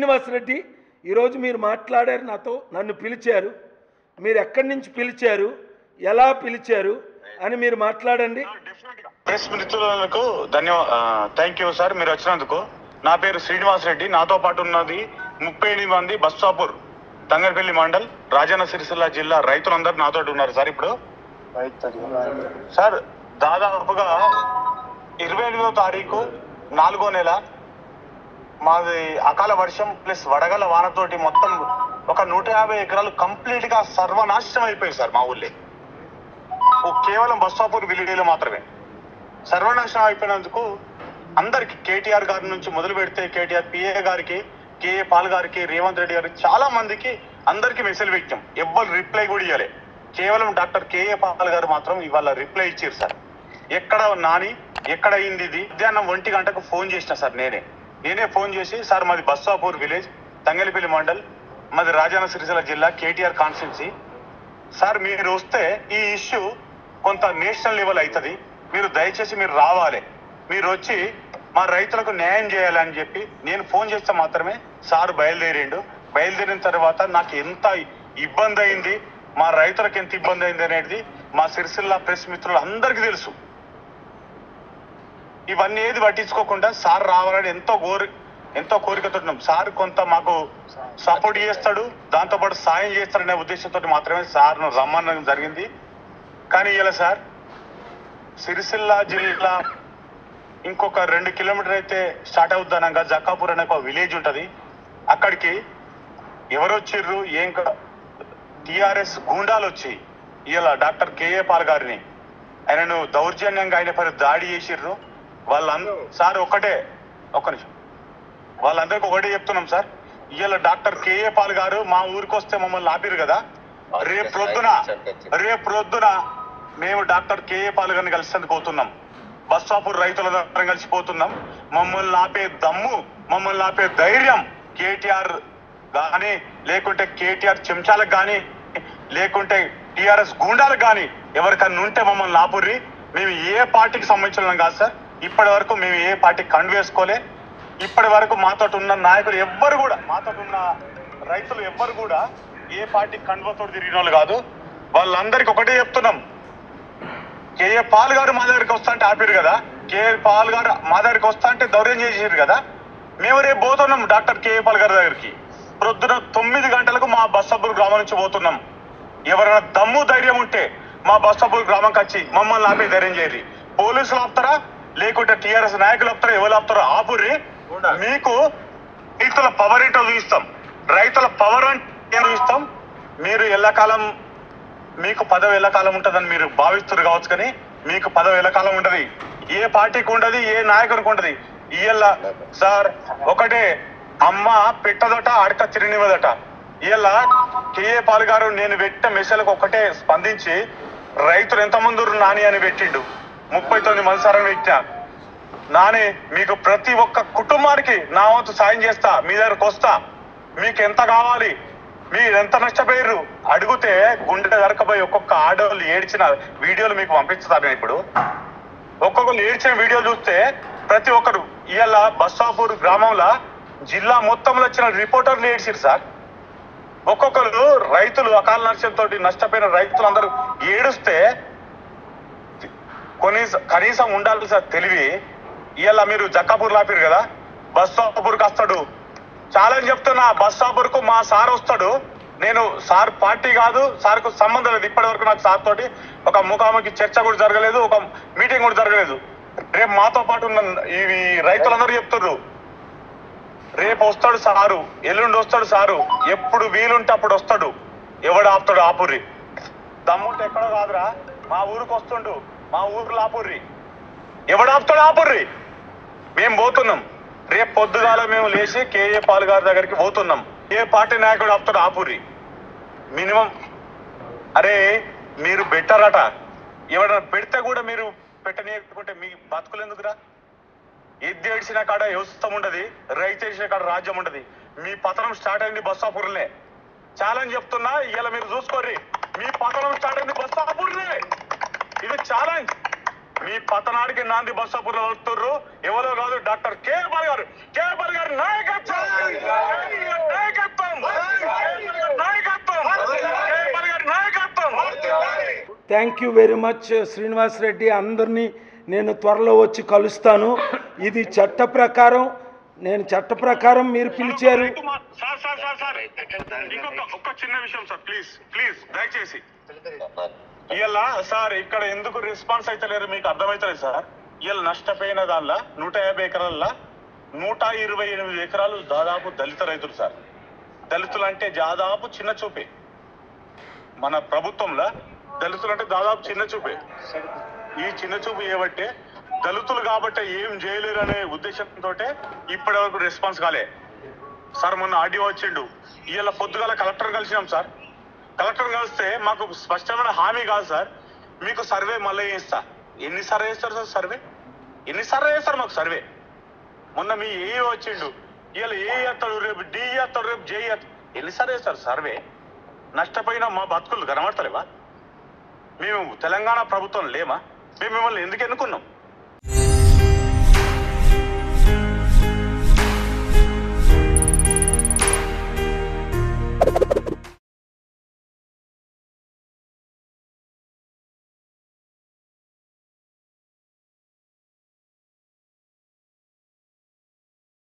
శ్రీనివాసరెడ్డి ఈరోజు మీరు మాట్లాడారు నాతో నన్ను పిలిచారు మీరు ఎక్కడి నుంచి పిలిచారు ఎలా పిలిచారు అని మీరు మాట్లాడండి ప్రెస్ మిత్రులకు ధన్యవాద థ్యాంక్ యూ సార్ మీరు వచ్చినందుకు నా పేరు శ్రీనివాస్ రెడ్డి నాతో పాటు ఉన్నది ముప్పై ఎనిమిది మంది బస్సాపూర్ తంగరపల్లి మండల్ రాజన్న సిరిసిల్ల జిల్లా రైతులందరూ నాతో ఉన్నారు సార్ ఇప్పుడు సార్ దాదాపుగా ఇరవై ఎనిమిదో తారీఖు నాలుగో నెల మాది అకాల వర్షం ప్లస్ వడగల వానతోటి మొత్తం ఒక నూట యాభై ఎకరాలు కంప్లీట్ గా సర్వనాశనం అయిపోయింది సార్ మా ఊళ్ళే ఓ కేవలం బస్సాపూర్ విలేజ్లో మాత్రమే సర్వనాశనం అయిపోయినందుకు అందరికి కేటీఆర్ గారి నుంచి మొదలు పెడితే కేటీఆర్ పిఏ గారికి కేఏ పాల్ గారికి రేవంత్ రెడ్డి గారికి చాలా మందికి అందరికి మెసేజ్ పెట్టాం ఎవ్వరు రిప్లై కూడా ఇవ్వలే కేవలం డాక్టర్ కేఏ పాల్ గారు మాత్రం ఇవాళ రిప్లై ఇచ్చారు సార్ ఎక్కడ నాని ఎక్కడ అయింది ఇది మధ్యాహ్నం ఒంటి గంటకు ఫోన్ చేసిన సార్ నేనే నేనే ఫోన్ చేసి సార్ మాది బస్సాపూర్ విలేజ్ తంగలిపల్లి మండల్ మాది రాజాన సిరిసిల్ల జిల్లా కేటీఆర్ కాన్స్టిట్యున్సీ సార్ మీరు వస్తే ఈ ఇష్యూ కొంత నేషనల్ లెవెల్ అవుతుంది మీరు దయచేసి మీరు రావాలి మీరు వచ్చి మా రైతులకు న్యాయం చేయాలి అని చెప్పి నేను ఫోన్ చేస్తే మాత్రమే సార్ బయలుదేరిండు బయలుదేరిన తర్వాత నాకు ఎంత ఇబ్బంది అయింది మా రైతులకు ఎంత ఇబ్బంది అయింది అనేది మా సిరిసిల్ల ప్రెస్ మిత్రులు అందరికీ తెలుసు ఇవన్నీ ఏది పట్టించుకోకుండా సార్ రావాలని ఎంతో కోరి ఎంతో కోరికతో ఉన్నాం సార్ కొంత మాకు సపోర్ట్ చేస్తాడు దాంతో పాటు సాయం చేస్తాడనే ఉద్దేశంతో మాత్రమే సార్ను రమ్మనడం జరిగింది కానీ ఇలా సార్ సిరిసిల్ల జిల్లా ఇంకొక రెండు కిలోమీటర్ అయితే స్టార్ట్ అవుద్దనంగా జక్కాపూర్ అనే ఒక విలేజ్ ఉంటది అక్కడికి ఎవరు వచ్చిర్రు ఏం టిఆర్ఎస్ గూండాలు వచ్చి ఇలా డాక్టర్ కేఏ పాల్ గారిని ఆయనను దౌర్జన్యంగా ఆయన పరి దాడి చేసిర్రు వాళ్ళందరూ సార్ ఒకటే ఒక్క నిమిషం వాళ్ళందరికీ ఒకటే చెప్తున్నాం సార్ ఇవాళ డాక్టర్ కేఏ పాల్ గారు మా ఊరికి వస్తే మమ్మల్ని ఆపిరు కదా రేపు ప్రొద్దున రేపు ప్రొద్దున మేము డాక్టర్ కేఏ పాల్ గారిని కలిసేందుకు పోతున్నాం బస్సాపూర్ రైతులందరం కలిసిపోతున్నాం మమ్మల్ని ఆపే దమ్ము మమ్మల్ని ఆపే ధైర్యం కేటీఆర్ గాని లేకుంటే కేటీఆర్ చెంచాలకు గాని లేకుంటే టిఆర్ఎస్ గూండాలకు గాని ఎవరికన్నా ఉంటే మమ్మల్ని ఆపుర్రి మేము ఏ పార్టీకి సంబంధించిన వాళ్ళం కాదు సార్ ఇప్పటి వరకు మేము ఏ పార్టీకి కండు వేసుకోలే ఇప్పటి వరకు మాతో ఉన్న నాయకులు ఎవ్వరు కూడా మాతో ఉన్న రైతులు ఎవ్వరు కూడా ఏ పార్టీ కండువతో తిరిగిన వాళ్ళు కాదు వాళ్ళందరికీ ఒకటే చెప్తున్నాం కేఏ పాల్ గారు మా దగ్గరికి వస్తా అంటే ఆపారు కదా కేఏ పాల్ గారు మా దగ్గరికి వస్తా అంటే దౌర్యం చేసారు కదా మేము రేపు పోతున్నాం డాక్టర్ కేఏ పాల్ గారి దగ్గరికి ప్రొద్దున తొమ్మిది గంటలకు మా బస్సాపూర్ గ్రామం నుంచి పోతున్నాం ఎవరైనా దమ్ము ధైర్యం ఉంటే మా బస్సాపూర్ గ్రామంకి వచ్చి మమ్మల్ని ఆపే ధైర్యం చేయరు పోలీసులు ఆపుతారా లేకుంటే టిఆర్ఎస్ నాయకులు ఆపుతారా ఎవరు ఆపుతారో ఆపుర్రి మీకు రైతుల పవర్ ఏంటో చూపిస్తాం రైతుల పవర్ అంటే చూపిస్తాం మీరు ఎల్లకాలం మీకు పదవి ఎల్లకాలం ఉంటుందని మీరు భావిస్తారు కావచ్చు కానీ మీకు పదవి ఎల్లకాలం ఉంటది ఏ పార్టీకి ఉండదు ఏ నాయకునికి ఉండదు ఇయ్యల్ల సార్ ఒకటే అమ్మ పెట్టదట అడక తిరినివదట ఇయ్యల్ల కేఏ పాల్ గారు నేను పెట్టిన మెసేజ్లకు ఒకటే స్పందించి రైతులు ఎంతమంది ఉన్నారు నాని అని పెట్టిండు ముప్పై తొమ్మిది మంది సార్ అని పెట్టినా నాని మీకు ప్రతి ఒక్క కుటుంబానికి నా వంతు సాయం చేస్తా మీ దగ్గరకు వస్తా మీకు ఎంత కావాలి మీరు ఎంత నష్టపోయారు అడిగితే గుండె దరకపోయి ఒక్కొక్క ఆడవాళ్ళు ఏడ్చిన వీడియోలు మీకు పంపిస్తాను నేను ఇప్పుడు ఒక్కొక్కరు ఏడ్చిన వీడియో చూస్తే ప్రతి ఒక్కరు ఇవాళ బస్సాపూర్ గ్రామంలో జిల్లా మొత్తంలో వచ్చిన రిపోర్టర్లు ఏడ్చిరు సార్ ఒక్కొక్కరు రైతులు అకాల నష్టంతో నష్టపోయిన రైతులందరూ ఏడుస్తే కనీసం కనీసం ఉండాలి సార్ తెలివి ఇవాళ మీరు జక్కాపూర్ లాపిరు కదా బస్ స్టాపూర్కి వస్తాడు ఛాలెంజ్ చెప్తున్నా బస్ స్టాపూర్ కు మా సార్ వస్తాడు నేను సార్ పార్టీ కాదు సార్కు సంబంధం లేదు ఇప్పటి వరకు నాకు సార్ తోటి ఒక ముఖాముఖి చర్చ కూడా జరగలేదు ఒక మీటింగ్ కూడా జరగలేదు రేపు మాతో పాటు ఉన్న ఇవి రైతులందరూ చెప్తున్నారు రేపు వస్తాడు సారు ఎల్లుండి వస్తాడు సారు ఎప్పుడు వీలుంటే అప్పుడు వస్తాడు ఎవడు ఆపుతాడు ఆపుర్రి దమ్ముంటే ఎక్కడో కాదురా మా ఊరికి వస్తుండు మా ఊర్లో ఆపుర్రి ఎవడు ఆపుతాడు ఆపుర్రి మేము పోతున్నాం రేపు పొద్దుగాల మేము లేచి కేఏ పాల్ గారి దగ్గరికి పోతున్నాం ఏ పార్టీ నాయకుడు ఆపుతాడు ఆపుర్రి మినిమం అరే మీరు బెటర్ అట ఎవరైనా పెడితే కూడా మీరు పెట్టనీయకుంటే మీ బతుకులు ఎందుకురా ఎద్దు ఏడ్చిన కాడ వ్యవస్థం ఉండదు రైతు ఏడ్చిన కాడ రాజ్యం ఉండదు మీ పతనం స్టార్ట్ అయింది బస్సాపూర్లే ఛాలెంజ్ చెప్తున్నా ఇలా మీరు చూసుకోర్రి మీ పతనం స్టార్ట్ అయింది బస్సాపూర్లే ఇది ఛాలెంజ్ మీ పతనాడికి నాంది బస్సాపూర్ వస్తుర్రు ఎవరో కాదు డాక్టర్ కేఎల్ గారు కేఎల్ గారు నాయకత్వం నాయకత్వం నాయకత్వం కేఎల్ గారి నాయకత్వం thank you very much Srinivas Reddy అందరినీ నేను త్వరలో వచ్చి కలుస్తాను ఇది చట్ట ప్రకారం నేను చట్ట ప్రకారం మీరు పిలిచారు సార్ సార్ సార్ సార్ ఇంకొక ఒక్క చిన్న విషయం సార్ ప్లీజ్ ప్లీజ్ దయచేసి ఇలా సార్ ఇక్కడ ఎందుకు రెస్పాన్స్ అయితే మీకు అర్థమైతలేదు సార్ ఇలా నష్టపోయిన దానిలో నూట యాభై ఎకరాల్లో నూట ఇరవై ఎనిమిది ఎకరాలు దాదాపు దళిత రైతులు సార్ దళితులు అంటే దాదాపు చిన్న చూపే మన ప్రభుత్వంలో దళితులు అంటే దాదాపు చిన్న చూపే ఈ చిన్న చూపు ఏమంటే దళితులు కాబట్టి ఏం చేయలేరు అనే ఉద్దేశంతో ఇప్పటి వరకు రెస్పాన్స్ కాలే సార్ మొన్న ఆడియో వచ్చిండు ఇవాళ పొద్దుగాల కలెక్టర్ కలిసినాం సార్ కలెక్టర్ కలిస్తే మాకు స్పష్టమైన హామీ కాదు సార్ మీకు సర్వే మళ్ళీ చేస్తా ఎన్నిసార్లు చేస్తారు సార్ సర్వే ఎన్నిసార్లు చేస్తారు మాకు సర్వే మొన్న మీ ఏ వచ్చిండు ఇవాళ ఏ ఎత్తాడు రేపు డి ఎత్తాడు రేపు జే ఎత్తాడు ఎన్నిసార్లు చేస్తారు సర్వే నష్టపోయిన మా బతుకులు కనబడతలేవా మేము తెలంగాణ ప్రభుత్వం లేమా మేము మిమ్మల్ని ఎందుకు ఎన్నుకున్నాం